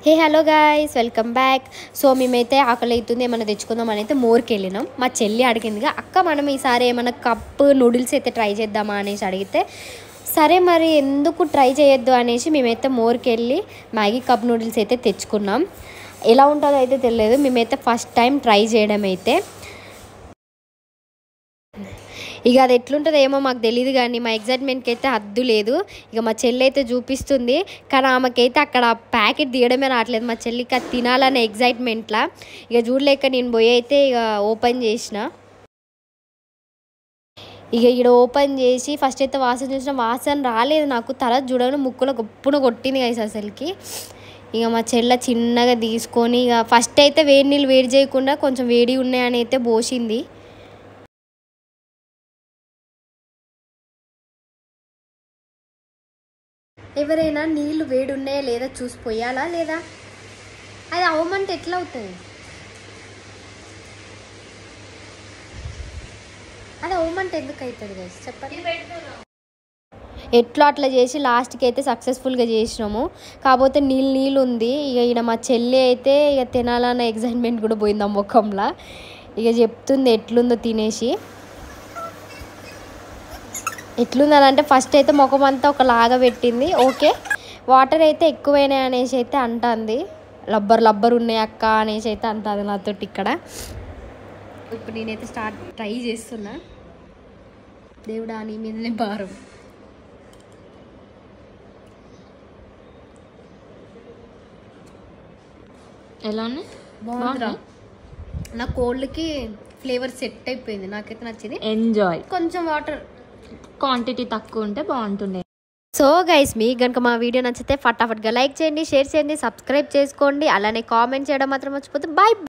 హే hello guys welcome back so మేమైతే ఆకలి అవుతుంది ఏమైనా తెచ్చుకుందాం అని అయితే మోర్కి వెళ్ళినాం మా చెల్లి అడిగిందిగా అక్క మనం ఈసారి ఏమైనా కప్ నూడిల్స్ అయితే ట్రై చేద్దామా అనేసి అడిగితే సరే మరి ఎందుకు ట్రై చేయొద్దు అనేసి మేమైతే మోర్కి వెళ్ళి మ్యాగీ కప్ నూడిల్స్ అయితే తెచ్చుకున్నాం ఎలా ఉంటుందో అయితే తెలియదు మేమైతే ఫస్ట్ టైం ట్రై చేయడం అయితే ఇక అది ఎట్లుంటుందో ఏమో మాకు తెలియదు కానీ మా ఎగ్జైట్మెంట్కి అయితే హద్దు లేదు ఇక మా చెల్లి అయితే చూపిస్తుంది కానీ ఆమెకైతే అక్కడ ప్యాకెట్ తీయడమే రావట్లేదు మా చెల్లికి అది తినాలనే ఎగ్జైట్మెంట్లా ఇక చూడలేక నేను పోయి అయితే ఇక ఓపెన్ చేసిన ఇక ఇక్కడ ఓపెన్ చేసి ఫస్ట్ అయితే వాసన చూసిన వాసన రాలేదు నాకు తల చూడగానే ముక్కులో గొప్పున కొట్టింది కదా అసలుకి ఇక మా చెల్ల చిన్నగా తీసుకొని ఇక ఫస్ట్ అయితే వేడి నీళ్ళు వేడి చేయకుండా కొంచెం వేడి ఉన్నాయని అయితే పోసింది ఎవరైనా నీళ్లు వేడి ఉన్నాయా లేదా చూసి పోయాలా లేదా అది అవ్వమంటే ఎట్లా అవుతుంది అది అవ్వమంటే ఎందుకు అవుతుంది guys? చెప్పండి ఎట్లా అట్లా చేసి లాస్ట్కి అయితే సక్సెస్ఫుల్గా చేసినాము కాకపోతే నీళ్ళు నీళ్ళు ఉంది ఇక ఈయన మా చెల్లి అయితే ఇక తినాలన్న ఎగ్జైట్మెంట్ కూడా పోయింది ఆ ముఖంలో ఇక చెప్తుంది ఎట్లుందో తినేసి ఎట్లుందని అంటే ఫస్ట్ అయితే ముఖం అంతా ఒకలాగా పెట్టింది ఓకే వాటర్ అయితే ఎక్కువైనాయి అనేసి అయితే అంటుంది లబ్బర్ లబ్బర్ ఉన్నాయి అక్క అనేసి అయితే అంటుంది నాతోటి ఇక్కడ ఇప్పుడు నేనైతే స్టార్ట్ ట్రై చేస్తున్నా దేవుడా నీ మీదనే భారం ఎలా ఉన్నాయి బాగుందిరా నా కోల్డ్కి ఫ్లేవర్ సెట్ అయిపోయింది నాకైతే నచ్చింది ఎంజాయ్ కొంచెం వాటర్ క్వాంటిటీ తక్కువ ఉంటే బాగుంటుండే సో గైస్ మీ కనుక మా వీడియో నచ్చితే ఫటాఫట్గా లైక్ చేయండి షేర్ చేయండి సబ్స్క్రైబ్ చేసుకోండి అలానే కామెంట్ చేయడం మాత్రం మర్చిపోతే బాయ్